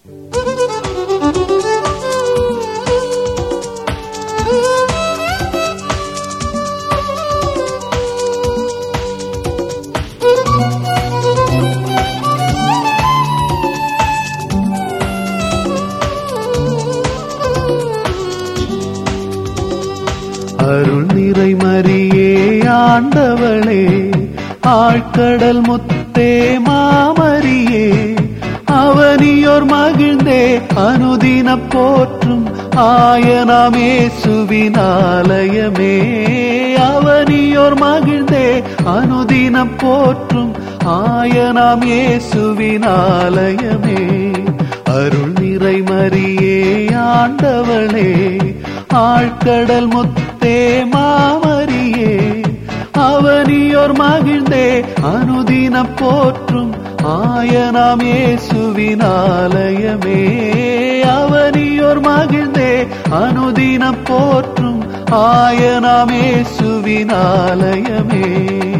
அருள் நிறை மரியே ஆண்டவளே ஆழ்கடல் முத்தே மாமரியே அவனியோர் மகிழ்ந்தே அனுதின போற்றும் ஆயனாமே சுவினாலயமே அவனியோர் மகிழ்ந்தே அனுதின போற்றும் ஆயனாம் சுவினாலயமே அருள் நிறை மரியே ஆண்டவளே ஆழ்கடல் முத்தே மாமரியே அவனியோர் மகிழ்ந்தே அனுதின போற்றும் ஆயனாம் சுவினாலயமே அவனியோர் மகிழ்ந்தே அனுதின போற்றும் ஆயனாம் சுவினாலயமே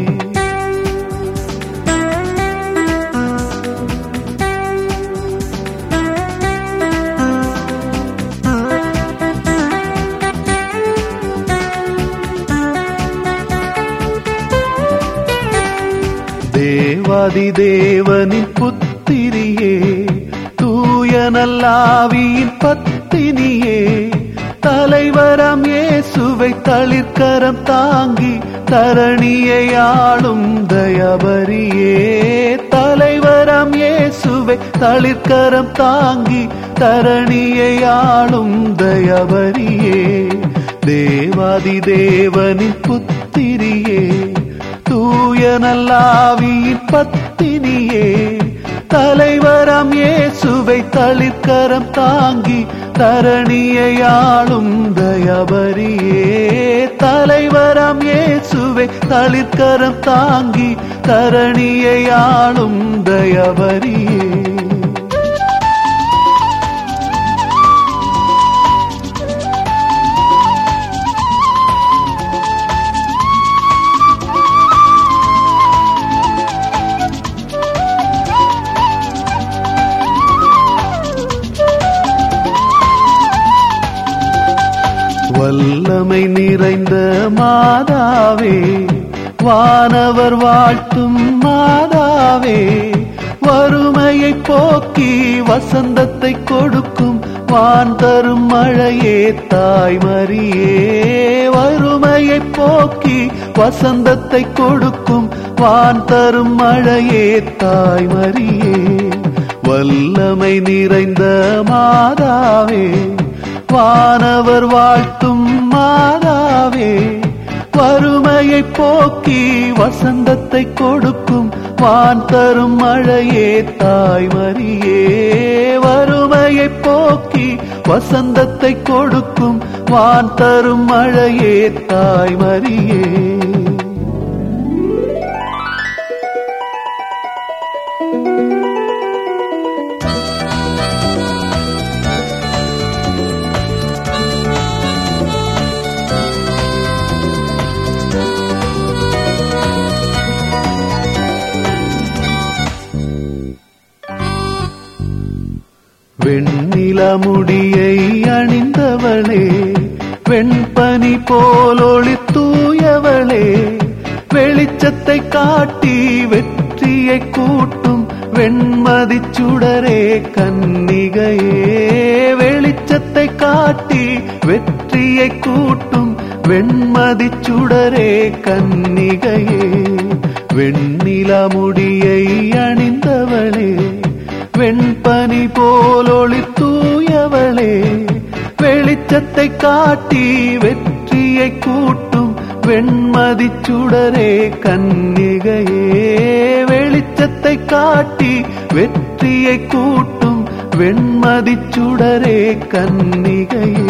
தேவாதி தேவனின் புத்திரியே தூய நல்லாவியின் பத்தினியே தலைவரம் இயேசுவை தளிர்கரம் தாங்கி தரணியை ஆளும் தயபரியே தலைவரம் இயேசுவை தளிர்கரம் தாங்கி தரணியை ஆளும் தயபரியே தேவாதி தேவனின் புத்திரியே தூய நல்லாவியின் பத்தினியே தலைவரம் இயேசுவை தளிர்கரம் தாங்கி தரணியை ஆளும் தயபரியே தலைவரம் இயேசுவை தளிர்கரம் தாங்கி தரணியை ஆளும் தயபரியே வல்லமை நிறைந்த மாதாவே வானவர் வாழ்த்தும் மாதாவே வறுமையை போக்கி வசந்தத்தை கொடுக்கும் வான் தரும் மழையே தாய்மரியே வறுமையை போக்கி வசந்தத்தை கொடுக்கும் வான் தரும் மழையே தாய்மரியே வல்லமை நிறைந்த மாதாவே வானவர் வாழ்த்தும் மாதாவே வறுமையை போக்கி வசந்தத்தை கொடுக்கும் வான் தரும் மழையே தாய்மரியே வறுமையை போக்கி வசந்தத்தை கொடுக்கும் வான் தரும் மழையே தாய்மரியே வெண்ணில முடியை அணிந்தவளே வெண்பனி போலொளி தூயவளே வெளிச்சத்தை காட்டி வெற்றியை கூட்டும் வெண்மதி சுடரே கன்னிகையே வெளிச்சத்தை காட்டி வெற்றியை கூட்டும் வெண்மதி சுடரே கன்னிகையே வெண்ணில முடியை அணிந்தவளே வெண்பனி போலொளி தூயவளே வெளிச்சத்தை காட்டி வெற்றியை கூட்டும் வெண்மதி சுடரே கன்னிகையே வெளிச்சத்தை காட்டி வெற்றியை கூட்டும் வெண்மதி சுடரே கன்னிகையே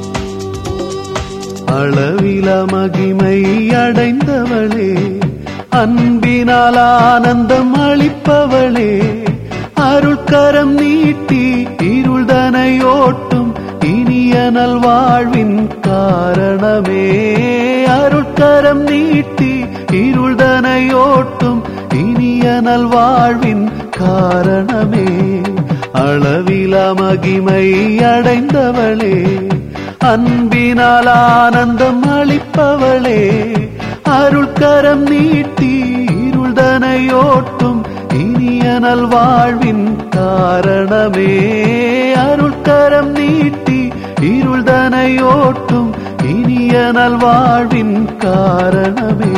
அளவில மகிமை அடைந்தவளே அன்பினால் ஆனந்தம் அளிப்பவளே அருள்கரம் நீட்டி இருள்தனையோட்டும் இனிய நல்வாழ்வின் காரணமே அருட்கரம் நீட்டி இருள்தனையோட்டும் இனிய நல்வாழ்வின் காரணமே அளவில மகிமை அடைந்தவளே அன்பினால் ஆனந்தம் அளிப்பவளே அருள்கரம் நீட்டி இருள்தனையோட்டும் இனிய நல்வாழ்வின் காரணமே அருள்கரம் நீட்டி இருள்தனையோட்டும் இனிய நல்வாழ்வின் காரணமே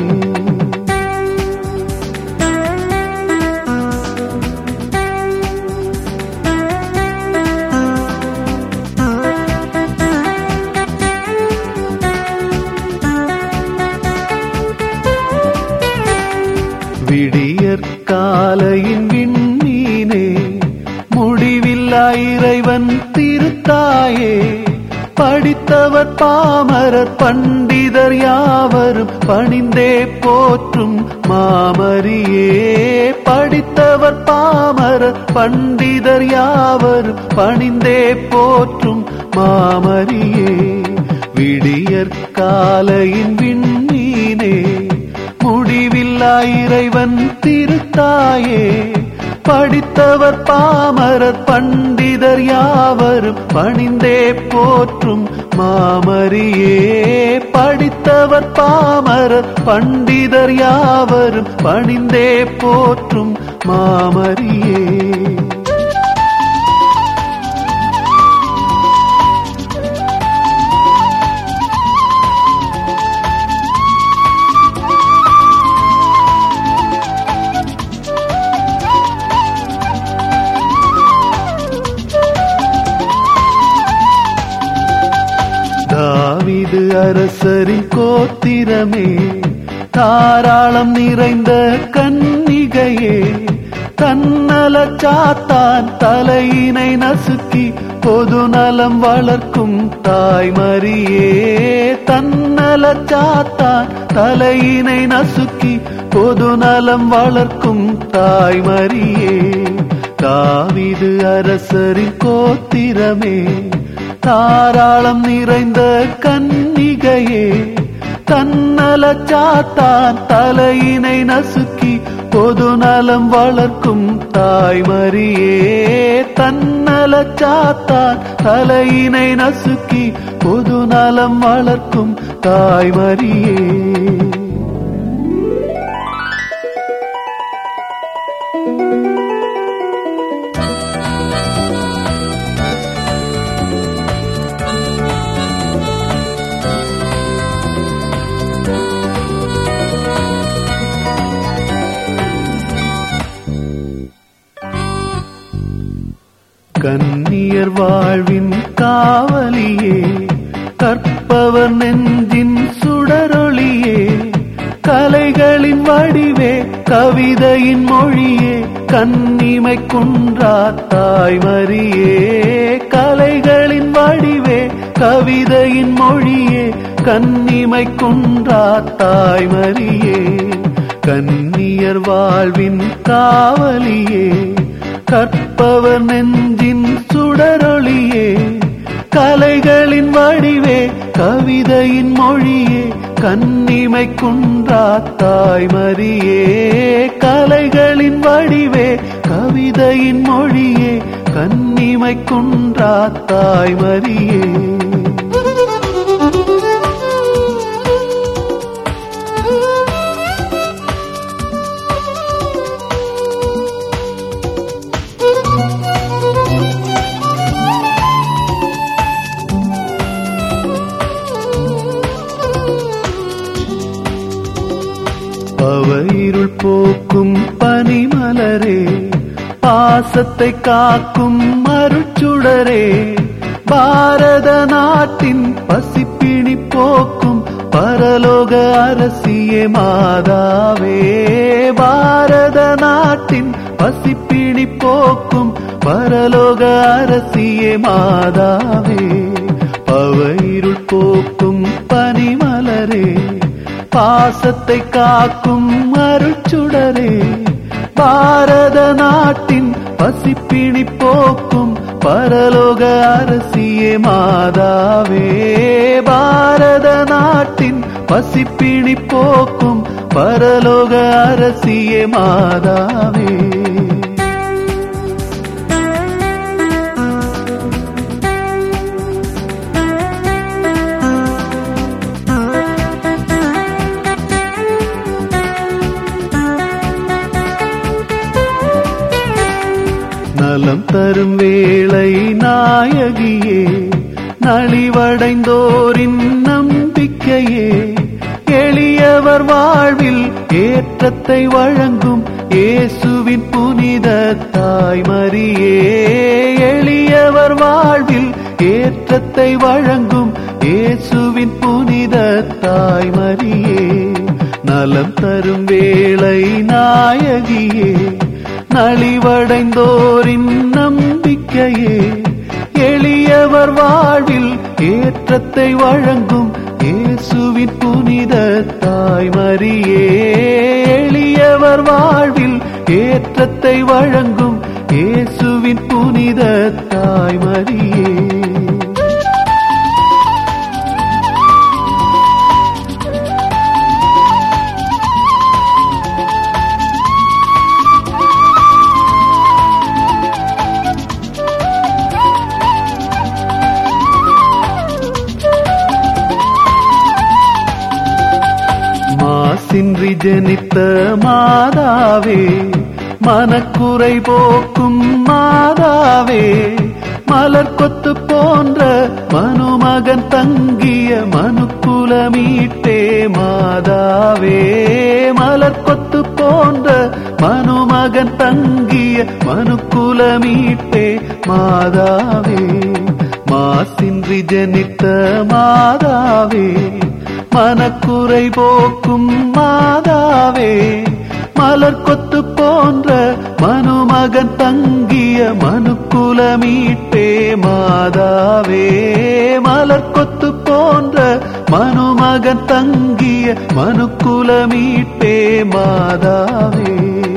விடியற் காலையின் விண்ணீனே முடிவில்லா இறைவன் திருத்தாயே படித்தவர் பாமரர் பண்டிதர் யாவரும் பணிந்தே போற்றும் மாமரியே படித்தவர் பாமரர் பண்டிதர் யாவரும் பணிந்தே போற்றும் மாமரியே விடியற் காலையின் விண்ணீனே முடிவில்லா இறைவன் திருத்தாயே படித்தவர் பாமரர் பண்டிதர் யாவரும் பணிந்தே போற்றும் மாமரியே படித்தவர் பாமரர் பண்டிதர் யாவரும் பணிந்தே போற்றும் மாமரியே தாவிது அரசரின் கோத்திரமே தாராளம் நிறைந்த கன்னிகையே தன்னல சாத்தான் தலையினை நசுக்கி பொது நலம் வளர்க்கும் தாய்மரியே தன்னல சாத்தான் தலையினை நசுக்கி பொது நலம் வளர்க்கும் தாய்மரியே தாவிது அரசரின் கோத்திரமே தாராளம் நிறைந்த கன்னிகையே தன்னல சாத்தான் தலையினை நசுக்கி பொது நலம் வளர்க்கும் தாய்மரியே தன்னல சாத்தான் தலையினை நசுக்கி பொது நலம் வளர்க்கும் தாய்மரியே கன்னியர் வாழ்வின் காவலியே கற்பவர் நெஞ்சின் சுடரொளியே கலைகளின் வடிவே கவிதையின் மொழியே கன்னிமை குன்றா தாய்மரியே கலைகளின் வடிவே கவிதையின் மொழியே கன்னிமை குன்றா தாய்மரியே கன்னியர் வாழ்வின் காவலியே கற்பவர் நெஞ்சின் சுடரொளியே கலைகளின் வடிவே கவிதையின் மொழியே கன்னிமை குன்றா தாய்மரியே கலைகளின் வடிவே கவிதையின் மொழியே கன்னிமை குன்றா தாய்மரியே பவையிருள் போக்கும் பனிமலரே பாசத்தை காக்கும் மறுச்சுடரே பாரத நாட்டின் பசிப்பிணி போக்கும் பரலோக அரசியே மாதாவே பாரத நாட்டின் பசிப்பிணி போக்கும் பரலோக அரசியே மாதாவே பவையிருள் போக்கும் பனிமலரே பாசத்தை காக்கும் அருச்சுடரே பாரத நாட்டின் பசிப்பிணி போக்கும் பரலோக அரசியே மாதாவே பாரத நாட்டின் பசிப்பிணி போக்கும் பரலோக அரசியே மாதாவே நலம் தரும் வேளை நாயகியே நலிவடைந்தோரின் நம்பிக்கையே எளியவர் வாழ்வில் ஏற்றத்தை வழங்கும் இயேசுவின் புனித தாய்மரியே எளியவர் வாழ்வில் ஏற்றத்தை வழங்கும் இயேசுவின் புனித தாய்மரியே நலம் தரும் வேளை நாயகியே நலிவடைந்தோரின் நம்பிக்கையே எளியவர் வாழ்வில் ஏற்றத்தை வழங்கும் இயேசுவின் புனித தாய்மரியே எளியவர் வாழ்வில் ஏற்றத்தை வழங்கும் இயேசுவின் புனித தாய்மரியே மாசின்றி ஜனித்த மாதாவே மனக்குறை போக்கும் மாதாவே மலர் கொத்து போன்ற மனுமகன் தங்கிய மனுக்குல மீட்டே மாதாவே மலர் கொத்து போன்ற மனுமகன் தங்கிய மனுக்குல மீட்டே மாதாவே மாசின்றி ஜனித்த மாதாவே மனக்குறை போக்கும் மாதாவே மலர் கொத்து போன்ற மனுமகன் தங்கிய மனுக்குல மீட்டே மாதாவே மலர் கொத்து போன்ற மனுமகன் தங்கிய மனுக்குல மீட்டே மாதாவே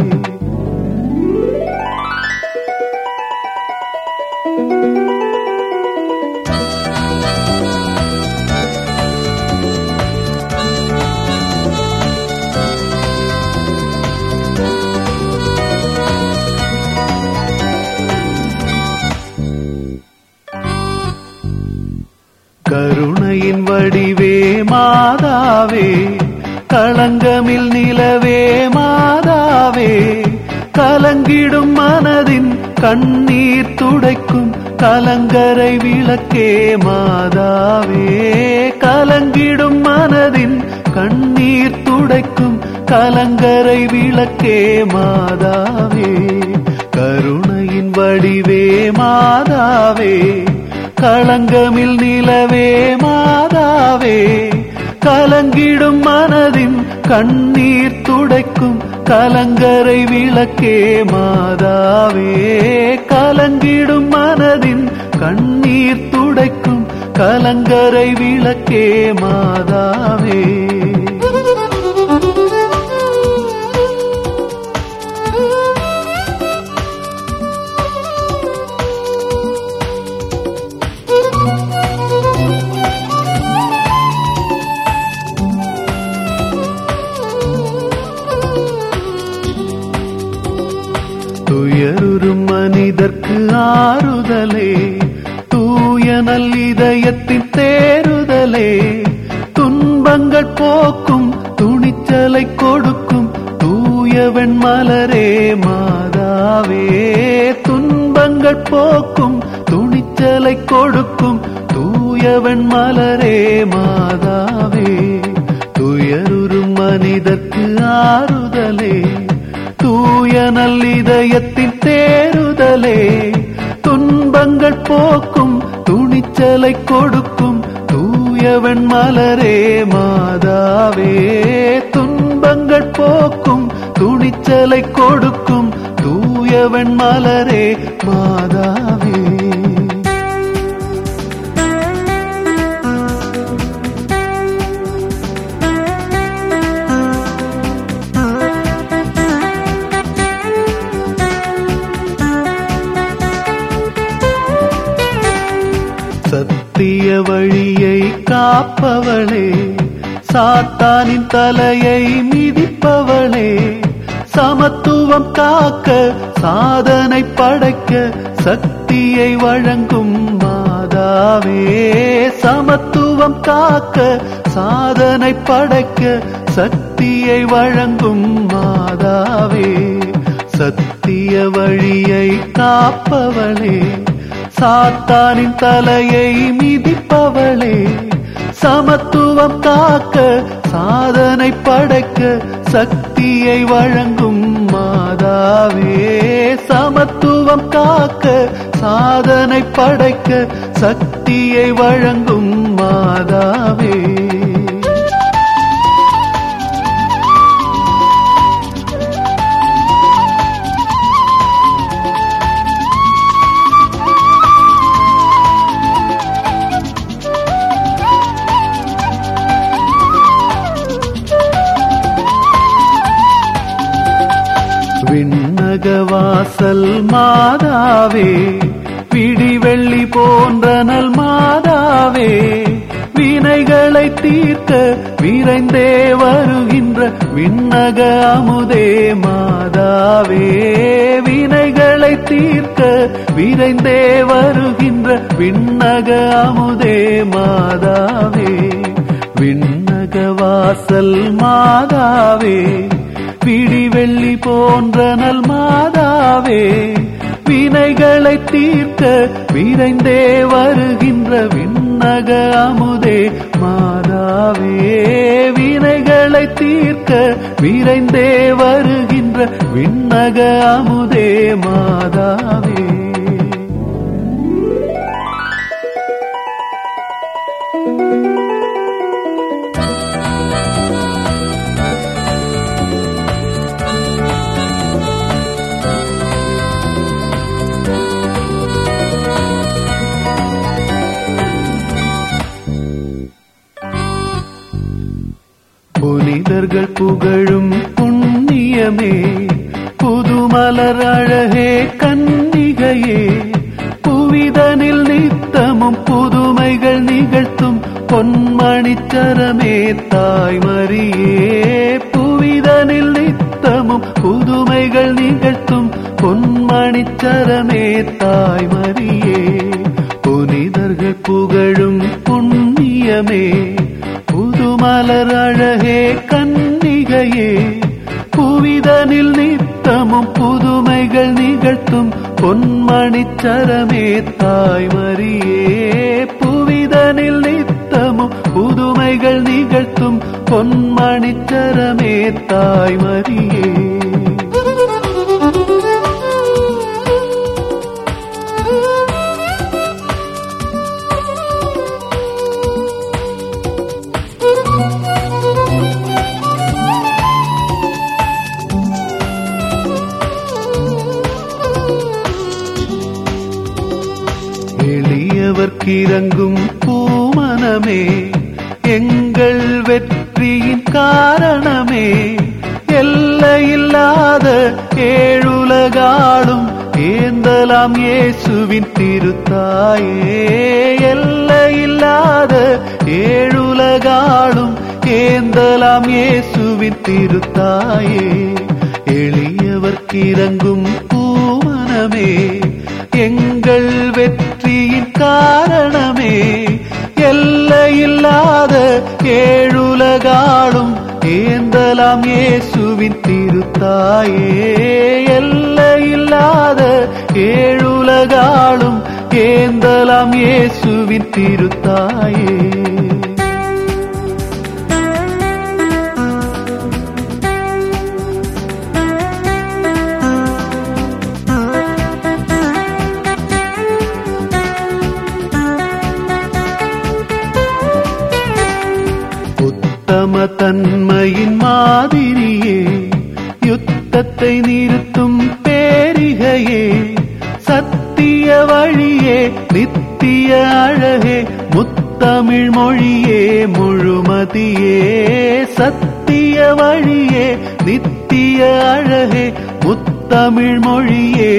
கருணையின் வடிவே மாதாவே களங்கமில் நிலவே மாதாவே கலங்கிடும் மனதின் கண்ணீர் துடைக்கும் கலங்கரை விளக்கே மாதாவே கலங்கிடும் மனதின் கண்ணீர் துடைக்கும் கலங்கரை விளக்கே மாதாவே கருணையின் வடிவே மாதாவே களங்கமில் நிலவே மாதாவே கலங்கிடும் மனதின் கண்ணீர் துடைக்கும் கலங்கரை விளக்கே மாதாவே கலங்கிடும் மனதின் கண்ணீர் துடைக்கும் கலங்கரை விளக்கே மாதாவே துயருறும் மனிதர்க்கு ஆறுதலே தூய நல்லிதயத்தின் தேறுதலே துன்பங்கள் போக்கும் துணிச்சலை கொடுக்கும் தூயவன் மலரே மாதாவே துன்பங்கள் போக்கும் துணிச்சலை கொடுக்கும் தூயவன் மலரே மாதாவே துயருறும் மனிதர்க்கு ஆறுதலே தூய நல்லிதயத்தின் தேறுதலே துன்பங்கள் போக்கும் துணிச்சலை கொடுக்கும் தூயவன் மலரே மாதாவே துன்பங்கள் போக்கும் துணிச்சலை கொடுக்கும் தூயவன் மலரே மாதாவே காப்பவளே சாத்தானின் தலையை மிதிப்பவளே சமத்துவம் காக்க சாதனை படைக்க சக்தியை வழங்கும் மாதாவே சமத்துவம் காக்க சாதனை படைக்க சக்தியை வழங்கும் மாதாவே சத்திய வழியை காப்பவளே சாத்தானின் தலையை மிதிப்பவளே சமத்துவம் காக்க சாதனை படைக்க சக்தியை வழங்கும் மாதாவே சமத்துவம் காக்க சாதனை படைக்க சக்தியை வழங்கும் மாதாவே விண்ணகவாசல் மாதாவே பிடிவெள்ளி போன்ற நல் மாதாவே வினைகளை தீர்க்க விரைந்தே வருகின்ற விண்ணக அமுதே மாதாவே வினைகளை தீர்க்க விரைந்தே வருகின்ற விண்ணக அமுதே மாதாவே விண்ணக வாசல் மாதாவே பிடிவெள்ளி போன்ற நல் மாதாவே வினைகளை தீர்க்க விரைந்தே வருகின்ற விண்ணக அமுதே மாதாவே வினைகளை தீர்க்க விரைந்தே வருகின்ற விண்ணக அமுதே மாதாவே புனிதர்கள் புகழும் புண்ணியமே புதுமலர் அழகே கன்னிகையே புவிதனில் நித்தமும் புதுமைகள் நிகழ்த்தும் பொன்மணிச்சரமே தாய்மரியே புவிதனில் நித்தமும் புதுமைகள் நிகழ்த்தும் பொன்மணிச்சரமே தாய்மரியே புனிதர்கள் புகழும் புண்ணியமே புதுமலர் அழகே கன்னிகையே புவிதனில் நித்தமும் புதுமைகள் நிகழ்த்தும் பொன்மணிச்சரமே தாய்மரியே புவிதனில் நித்தமும் புதுமைகள் நிகழ்த்தும் பொன்மணிச்சரமே தாய்மரியே எளியவர்க்கிறங்கும் பூமனமே எங்கள் வெற்றியின் காரணமே எல்லையில்லாத ஏழுலகாளும் ஏந்தலாம் இயேசுவின் திருத்தாயே எல்லையில்லாத ஏழுலகாளும் ஏந்தலாம் இயேசுவின் திருத்தாயே எளியவர்க்கிறங்கும் பூமனமே எங்கள் வெற்றியின் காரணமே எல்லையில்லாத ஏழுலகாளும் ஏந்தலாம் இயேசுவின் திருத்தாயே எல்லையில்லாத ஏழுலகாளும் ஏந்தலாம் இயேசுவின் திருத்தாயே உத்தம தன்மையின் மாதிரியே யுத்தத்தை நிறுத்தும் பேரிகையே சத்திய வழியே நித்திய அழகே முத்தமிழ் மொழியே முழுமதியே சத்திய வழியே நித்திய அழகே முத்தமிழ் மொழியே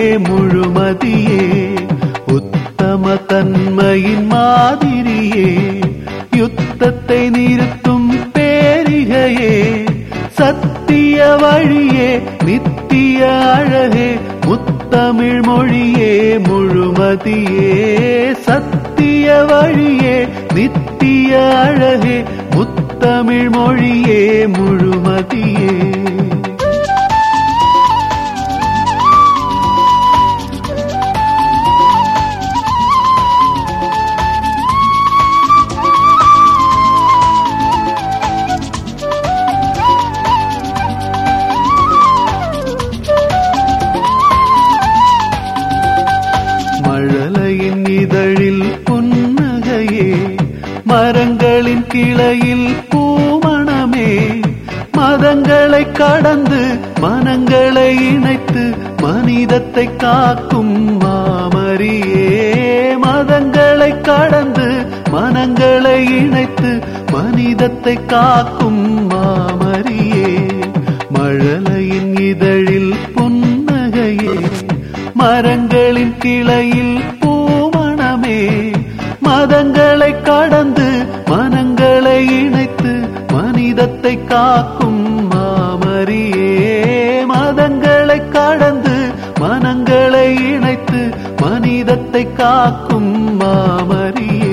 முழுமதியே உத்தம தன்மையின் மாதிரியே யுத்தத்தை நிறுத்தும் பேரிகையே சத்திய வழியே நித்திய அழகே முத்தமிழ் மொழியே முழுமதியே சத்திய வழியே நித்திய அழகே முத்தமிழ் மொழியே முழுமதியே மழலையின் இதழில் புன்னகையே மரங்களின் கிளையில் பூமணமே மதங்களை கடந்து மனங்களை இணைத்து மனிதத்தை காக்கும் மாமரியே மதங்களை கடந்து மனங்களை இணைத்து மனிதத்தை காக்கும் மாமரியே மழலையின் இதழில் புன்னகையே மரங்களின் கிளையில் பூமணமே மதங்களை கடந்து மனங்களை இணைத்து மனிதத்தை காக்கும் மாமரியே மதங்களை கடந்து மனங்களை இணைத்து மனிதத்தை காக்கும் மாமரியே